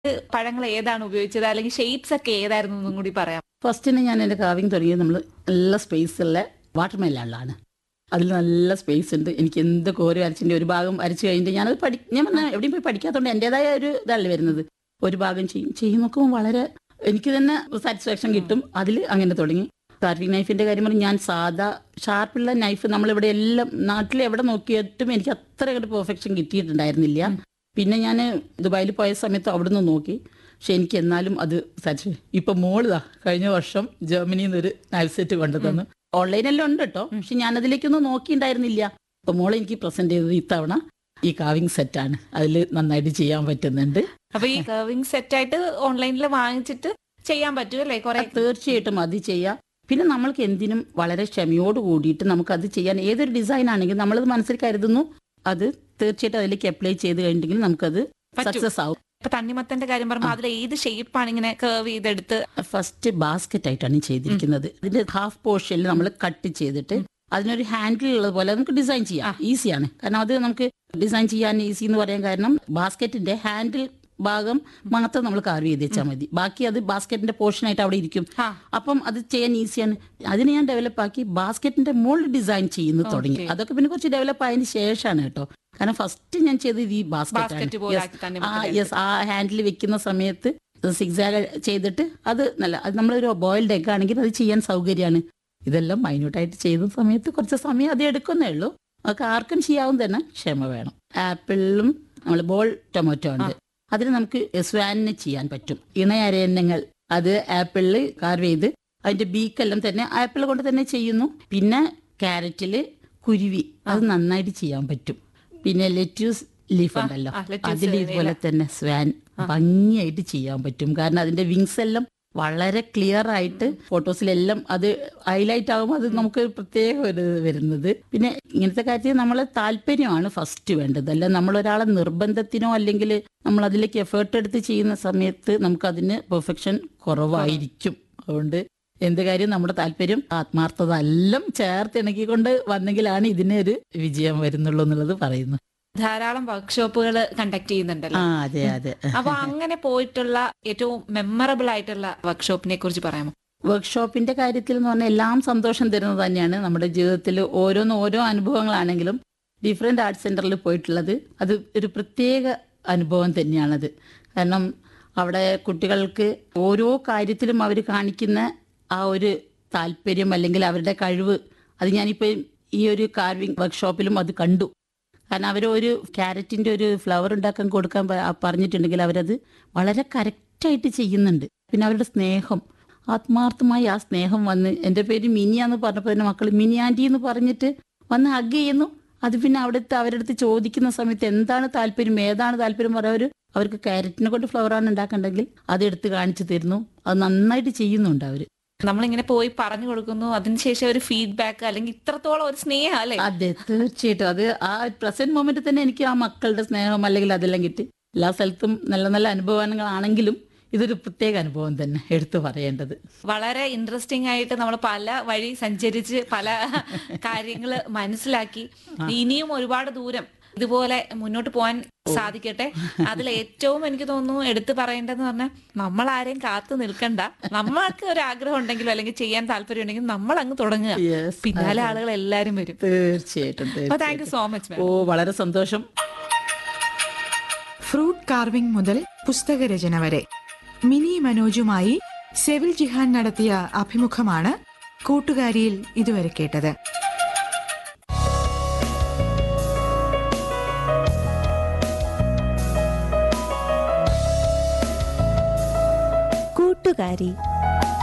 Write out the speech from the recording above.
പഴങ്ങൾ ഏതാണ് ഉപയോഗിച്ചത് അല്ലെങ്കിൽ ഷേപ്സ് ഒക്കെ ഏതായിരുന്നു എന്നും കൂടി പറയാം ഫസ്റ്റിന് ഞാൻ എൻ്റെ കാവിങ് തുടങ്ങിയത് നമ്മൾ നല്ല സ്പേസുള്ള വാട്ടർ മെല്ലാണ് അതിൽ നല്ല സ്പേസ് ഉണ്ട് എനിക്ക് എന്ത് കോരി വരച്ചിൻ്റെ ഒരു ഭാഗം വരച്ച് കഴിഞ്ഞിട്ട് ഞാനത് പഠി ഞാൻ പറഞ്ഞ എവിടെയും പോയി പഠിക്കാത്തതുകൊണ്ട് എൻ്റെതായ ഒരു ഇതല്ല വരുന്നത് ഒരു ഭാഗം ചെയ്യും ചെയ്യും നോക്കുമ്പോൾ വളരെ എനിക്ക് തന്നെ സാറ്റിസ്ഫാക്ഷൻ കിട്ടും അതിൽ അങ്ങനെ തുടങ്ങി കാർവിംഗ് നൈഫിന്റെ കാര്യം പറഞ്ഞാൽ ഞാൻ സാധാ ഷാർപ്പുള്ള നൈഫ് നമ്മളിവിടെ എല്ലാം നാട്ടിൽ എവിടെ നോക്കിയിട്ടും എനിക്ക് അത്ര ഒരു പെർഫെക്ഷൻ കിട്ടിയിട്ടുണ്ടായിരുന്നില്ല പിന്നെ ഞാൻ ദുബായിൽ പോയ സമയത്ത് അവിടുന്ന് നോക്കി പക്ഷെ എനിക്ക് എന്നാലും അത് സാറ്റിസ്ഫൈ ഇപ്പൊ മോളിതാ കഴിഞ്ഞ വർഷം ജർമ്മനിയിൽ നിന്ന് ഒരു നൈഫ് സെറ്റ് കൊണ്ടു തന്നു ഓൺലൈനെല്ലാം ഉണ്ട് കേട്ടോ പക്ഷെ ഞാൻ അതിലേക്കൊന്നും നോക്കിയിട്ടുണ്ടായിരുന്നില്ല അപ്പൊ മോളെ എനിക്ക് പ്രസന്റ് ചെയ്തത് ഇത്തവണ ഈ കാവിങ് സെറ്റാണ് അതിൽ നന്നായിട്ട് ചെയ്യാൻ പറ്റുന്നുണ്ട് അപ്പൊ ഈ കർവിംഗ് സെറ്റ് ആയിട്ട് ഓൺലൈനിൽ വാങ്ങിച്ചിട്ട് ചെയ്യാൻ പറ്റും അല്ലേ കുറെ തീർച്ചയായിട്ടും അത് ചെയ്യാം പിന്നെ നമ്മൾക്ക് എന്തിനും വളരെ ക്ഷമയോട് കൂടിയിട്ട് നമുക്ക് അത് ചെയ്യാൻ ഏതൊരു ഡിസൈൻ ആണെങ്കിലും നമ്മളത് മനസ്സിൽ കരുതുന്നു അത് തീർച്ചയായിട്ടും അതിലേക്ക് അപ്ലൈ ചെയ്ത് കഴിഞ്ഞിട്ടുണ്ടെങ്കിൽ നമുക്കത് പറ്റും. സക്സസ് ആവും ഇപ്പൊ തണ്ണിമത്തന്റെ കാര്യം പറയുമ്പോൾ അതിൽ ഏത് ഷേപ്പാണ് ഇങ്ങനെ കർവ് ചെയ്തെടുത്ത് ഫസ്റ്റ് ബാസ്ക്കറ്റ് ആയിട്ടാണ് ചെയ്തിരിക്കുന്നത് ഇതിന്റെ ഹാഫ് പോർഷനിൽ നമ്മൾ കട്ട് ചെയ്തിട്ട് അതിനൊരു ഹാൻഡിൽ ഉള്ളത് പോലെ നമുക്ക് ഡിസൈൻ ചെയ്യാം ഈസിയാണ് കാരണം അത് നമുക്ക് ഡിസൈൻ ചെയ്യാൻ ഈസി എന്ന് പറയാൻ കാരണം ബാസ്ക്കറ്റിന്റെ ഹാൻഡിൽ ഭാഗം മാത്രം നമ്മൾ കാർവ് ചെയ്ത് വെച്ചാൽ മതി ബാക്കി അത് ബാസ്ക്കറ്റിന്റെ പോർഷൻ ആയിട്ട് അവിടെ ഇരിക്കും ആ. അപ്പം അത് ചെയ്യാൻ ഈസിയാണ് അതിന് ഞാൻ ഡെവലപ്പ് ആക്കി ബാസ്ക്കറ്റിന്റെ മോൾഡ് ഡിസൈൻ ചെയ്യുന്നു തുടങ്ങി അതൊക്കെ പിന്നെ കുറച്ച് ഡെവലപ്പ് ആയതിനു ശേഷമാണ് കേട്ടോ കാരണം ഫസ്റ്റ് ഞാൻ ചെയ്തത് ഈ ബാസ്ക്കറ്റ് Basket പോലെ ആക്കി തന്നെ ആ യെസ് ആ ഹാൻഡിൽ വെക്കുന്ന സമയത്ത് സിക്സാഗ് ചെയ്തിട്ട് അത് നല്ല അത് നമ്മളൊരു ബോയിൽഡ് എഗ് ആണെങ്കിൽ അത് ചെയ്യാൻ സൗകര്യമാണ് ഇതെല്ലാം മൈന്യൂട്ടായിട്ട് ചെയ്യുന്ന സമയത്ത് കുറച്ച് സമയം അത് എടുക്കുന്നേ ഉള്ളൂ അതൊക്കെ ആർക്കും ചെയ്യാവും തന്നെ ക്ഷമ വേണം ആപ്പിളിലും നമ്മൾ ബോൾ ടൊമാറ്റോ ഉണ്ട് അതിന് നമുക്ക് സ്വാനിന് ചെയ്യാൻ പറ്റും ഇണയരണ്യങ്ങൾ അത് ആപ്പിളിൽ കാർവ് ചെയ്ത് അതിന്റെ ബീക്കെല്ലാം തന്നെ ആപ്പിൾ കൊണ്ട് തന്നെ ചെയ്യുന്നു പിന്നെ ക്യാരറ്റില് കുരുവി അത് നന്നായിട്ട് ചെയ്യാൻ പറ്റും പിന്നെ ലെറ്റ്യൂസ് ലീഫ് ഉണ്ടല്ലോ ആ, lettuce അതിൽ ഇതുപോലെ തന്നെ സ്വാൻ ഭംഗിയായിട്ട് ചെയ്യാൻ പറ്റും കാരണം അതിന്റെ വിങ്സ് എല്ലാം വളരെ ക്ലിയർ ആയിട്ട് ഫോട്ടോസിലെല്ലാം അത് ഹൈലൈറ്റ് ആകുമ്പോൾ അത് നമുക്ക് ഒരു പ്രത്യേക ഒരു ഇത് വരുന്നത് പിന്നെ ഇങ്ങനത്തെ കാര്യത്തിൽ നമ്മളെ താല്പര്യമാണ് ഫസ്റ്റ് വേണ്ടത് അല്ല നമ്മൾ ഒരാളെ നിർബന്ധത്തിനോ അല്ലെങ്കിൽ നമ്മൾ അതിലേക്ക് എഫേർട്ട് എടുത്ത് ചെയ്യുന്ന സമയത്ത് നമുക്ക് അതിന് പെർഫെക്ഷൻ കുറവായിരിക്കും അതുകൊണ്ട് എന്ത് കാര്യം നമ്മുടെ താല്പര്യം ആത്മാർത്ഥത എല്ലാം ചേർത്തിണക്കിക്കൊണ്ട് വന്നെങ്കിലാണ് ഇതിന് ഒരു വിജയം വരുന്നുള്ളൂ എന്നുള്ളത് പറയുന്നു ധാരാളം വർക്ക്ഷോപ്പുകൾ കണ്ടക്ട് ചെയ്യുന്നുണ്ടല്ലോ ആ അതെ അതെ അപ്പൊ അങ്ങനെ പോയിട്ടുള്ള ഏറ്റവും മെമ്മറബിൾ ആയിട്ടുള്ള വർക്ക്ഷോപ്പിനെ കുറിച്ച് പറയാമോ വർക്ക്ഷോപ്പിന്റെ കാര്യത്തിൽ എന്ന് പറഞ്ഞാൽ എല്ലാം സന്തോഷം തരുന്നത് തന്നെയാണ് നമ്മുടെ ജീവിതത്തിൽ ഓരോന്ന് ഓരോ അനുഭവങ്ങളാണെങ്കിലും ഡിഫറെന്റ് ആർട്ട് സെന്ററിൽ പോയിട്ടുള്ളത് അത് ഒരു പ്രത്യേക അനുഭവം തന്നെയാണത് കാരണം അവിടെ കുട്ടികൾക്ക് ഓരോ കാര്യത്തിലും അവർ കാണിക്കുന്ന ആ ഒരു താല്പര്യം അല്ലെങ്കിൽ അവരുടെ കഴിവ് അത് ഞാനിപ്പോൾ ഈ ഒരു കാർവിംഗ് വർക്ക്ഷോപ്പിലും അത് കണ്ടു കാരണം അവർ ഒരു ക്യാരറ്റിന്റെ ഒരു ഫ്ലവർ ഉണ്ടാക്കാൻ കൊടുക്കാൻ പ- പറഞ്ഞിട്ടുണ്ടെങ്കിൽ അവരത് വളരെ കറക്റ്റായിട്ട് ചെയ്യുന്നുണ്ട് പിന്നെ അവരുടെ സ്നേഹം ആത്മാർത്ഥമായി ആ സ്നേഹം വന്ന് എൻ്റെ പേര് മിനിയാന്ന് പറഞ്ഞപ്പോൾ എൻ്റെ മക്കൾ മിനി ആൻറ്റി എന്ന് പറഞ്ഞിട്ട് വന്ന് ഹഗ് ചെയ്യുന്നു അത് പിന്നെ അവിടുത്തെ അവരുടെ അടുത്ത് ചോദിക്കുന്ന സമയത്ത് എന്താണ് താല്പര്യം ഏതാണ് താല്പര്യം പറയാൻ അവർക്ക് ക്യാരറ്റിനെ കൊണ്ട് ഫ്ലവറാണ് ഉണ്ടാക്കണ്ടെങ്കിൽ അത് എടുത്ത് കാണിച്ചു തരുന്നു അത് നന്നായിട്ട് ചെയ്യുന്നുണ്ട് അവർ നമ്മളിങ്ങനെ പോയി പറഞ്ഞു കൊടുക്കുന്നു അതിനുശേഷം ഒരു ഫീഡ്ബാക്ക് അല്ലെങ്കിൽ ഇത്രത്തോളം ഒരു സ്നേഹം അല്ലെ അതെ തീർച്ചയായിട്ടും അത് ആ പ്രസന്റ് മൊമെന്റ് തന്നെ എനിക്ക് ആ മക്കളുടെ സ്നേഹം അല്ലെങ്കിൽ അതെല്ലാം കിട്ടി എല്ലാ സ്ഥലത്തും നല്ല നല്ല അനുഭവങ്ങളാണെങ്കിലും ഇതൊരു പ്രത്യേക അനുഭവം തന്നെ എടുത്തു പറയേണ്ടത് വളരെ ഇൻട്രസ്റ്റിംഗ് ആയിട്ട് നമ്മൾ പല വഴി സഞ്ചരിച്ച് പല കാര്യങ്ങൾ മനസ്സിലാക്കി ഇനിയും ഒരുപാട് ദൂരം ഇതുപോലെ മുന്നോട്ട് പോകാൻ സാധിക്കട്ടെ അതിൽ ഏറ്റവും എനിക്ക് തോന്നുന്നു എടുത്തു പറയേണ്ടതെന്ന് പറഞ്ഞാൽ നമ്മൾ ആരെയും കാത്തു നിൽക്കണ്ട നമ്മൾക്ക് ഒരു ആഗ്രഹം ഉണ്ടെങ്കിലും അല്ലെങ്കിൽ ചെയ്യാൻ താല്പര്യം ഉണ്ടെങ്കിൽ നമ്മൾ അങ്ങ് തുടങ്ങുക Yes, പിന്നാലെ ആളുകൾ എല്ലാരും വരും തീർച്ചയായിട്ടും അപ്പൊ താങ്ക് യു തീർച്ചയായിട്ടും. സോ മച്ച് ഓ വളരെ സന്തോഷം ഫ്രൂട്ട് കാർവിംഗ് മുതൽ പുസ്തകരചന വരെ മിനി മനോജുമായി സെവിൽ ജിഹാൻ നടത്തിയ അഭിമുഖമാണ് കൂട്ടുകാരിയിൽ ഇതുവരെ കേട്ടത് കൂട്ടുകാരി